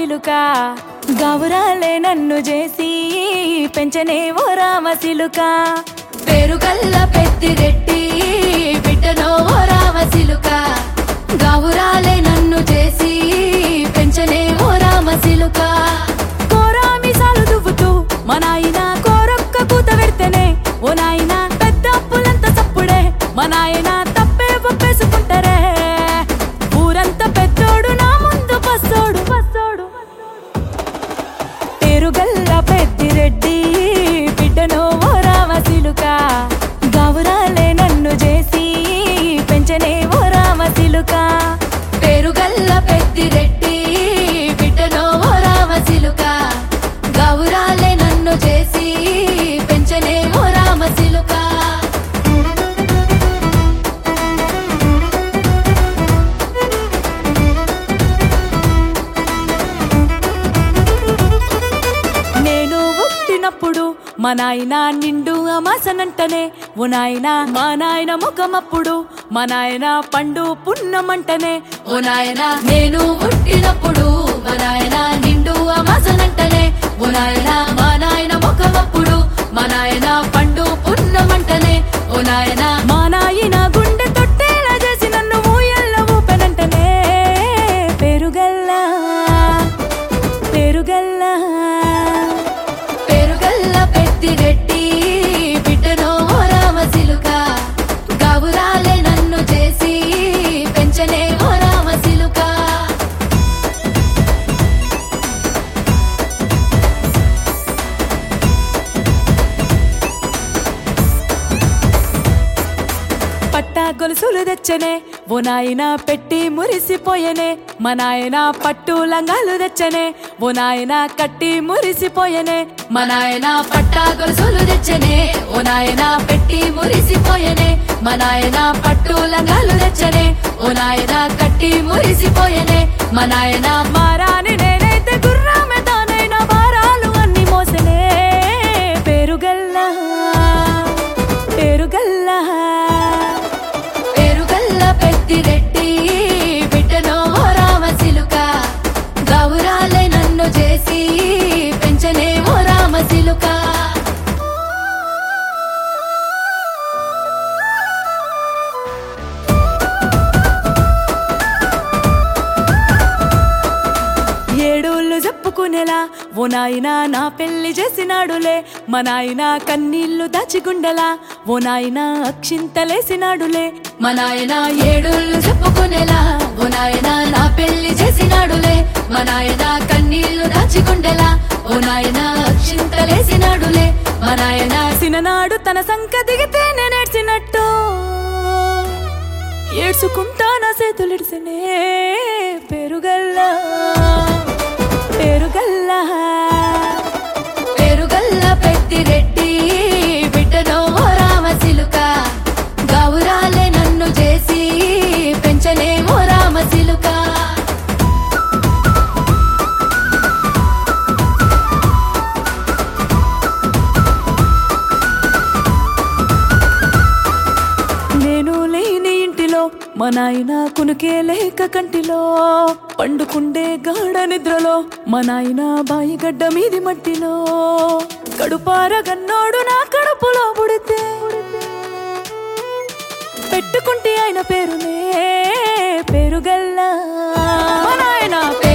సిలుక గౌరాలే నన్ను చేసి పెంచనే ఓ రామ సిలుక పేరుగల్ల పెద్దిరెట్టి బిడ్డనో ఓ రామసిలుక గౌరాలే నన్ను చేసి పెంచనే ఓ రామసిలుక కోరామిసాలు దువ్వుతూ మా నాయన కోరొక్క కూత పెడితేనే ఓ నాయన పెద్ద అప్పులంత సప్పుడే మా నాయన తప్పే ఒప్పేసుకుంటారే ఊరంతా పెద్దోడు నా ముందు బస్సోడు బస్సోడు పేరుగల్ల పెద్దిరెడ్డి బిడ్డను ఓ రామసిలుక గౌరాలే నన్ను చేసి పెంచనే ఓ రామసిలుక పేరుగల్ల పెద్దిరెట్టి బిడ్డనో ఓ రామసిలుక గౌరాలే నన్ను చేసి పెంచనే ఓ రామసిలుక నేను పుట్టినప్పుడు మా నాయన నిండు అమాసనంటనే ఓ నాయన మా నాయన ముఖమప్పుడు మా నాయన పండు పున్నమంటనే ఓ నాయనా నేను పుట్టినప్పుడు మా నాయన నిండు అమాసనంటనే ఓ నాయనా మా నాయన ముఖమప్పుడు మా నాయన పండు పున్నమంటనే ఓ నాయనా మా నాయన గుండె తొట్టేలా చేసి నన్ను ఊయల్ల ఊపెనంటనే పెరుగల్లా పెరుగల్లా పేరుగల్ల పెద్దిరెట్టి బిడ్డనో ఓ రామసిలుక గౌరాలే నన్ను చేసి పెంచనే ఓ రామసిలుక పట్టా గొలుసులు తెచ్చనే ఓ నాయన పెట్టి మురిసిపోయనే మా నాయన పట్టు లంగాలు తెచ్చనే ఓ నాయన కట్టి మురిసిపోయనే మా నాయన పట్టా గొలుసులు తెచ్చనే ఓ నాయన పెట్టి మురిసిపోయనే మా నాయన పట్టు లంగాలు తెచ్చనే ఓ నాయన కట్టి మురిసిపోయనే మా నాయన మారాని నేనైతే గుర్రామె తానైనా భారాలు అన్ని మోసనే పేరుగల్లా పేరుగల్లా పేరుగల్ల పెద్దిరెట్టి బిడ్డనో ఓ రామసిలుక గౌరాలే నన్ను చేసి పెంచనే ఓ రామసిలుక ఏడోళ్ళు చెప్పుకునేలా ఓ నాయన నా పెళ్లి చేసినాడులే మా నాయన కన్నీళ్లు దాచిగుండెలా ఓ నాయన అక్షింతలేసినాడులే మా నాయన ఏడుళ్ళు చెప్పుకునేలా ఓ నాయన నా పెళ్లి చేసినాడులే మా నాయన కన్నీళ్లు దాచికుండేలా ఓ నాయన అక్షింతలేసినాడులే మా నాయన సిననాడు తన సంక దిగితే నేనేడ్చినట్టు ఏడ్చుకుంటా నా చేతులిడిసినే పెరుగల్లా పెరుగల్లా పేరుగల్ల పెద్దిరెట్టి బిడ్డనో ఓ రామసిలుక గౌరాలే నన్ను చేసి పెంచనే ఓ రామసిలుక నేను లేని ఇంటిలో మా నాయన కునుకే లేక కంటిలో పండుకుండే గాఢ నిద్రలో మా నాయన బాయిగడ్డ మీది మట్టిలో కడుపార గన్నోడు నా కడుపులో పుడితే పెట్టుకుంటే ఆయన పేరునే పేరుగల్లా మా నాయన పేరు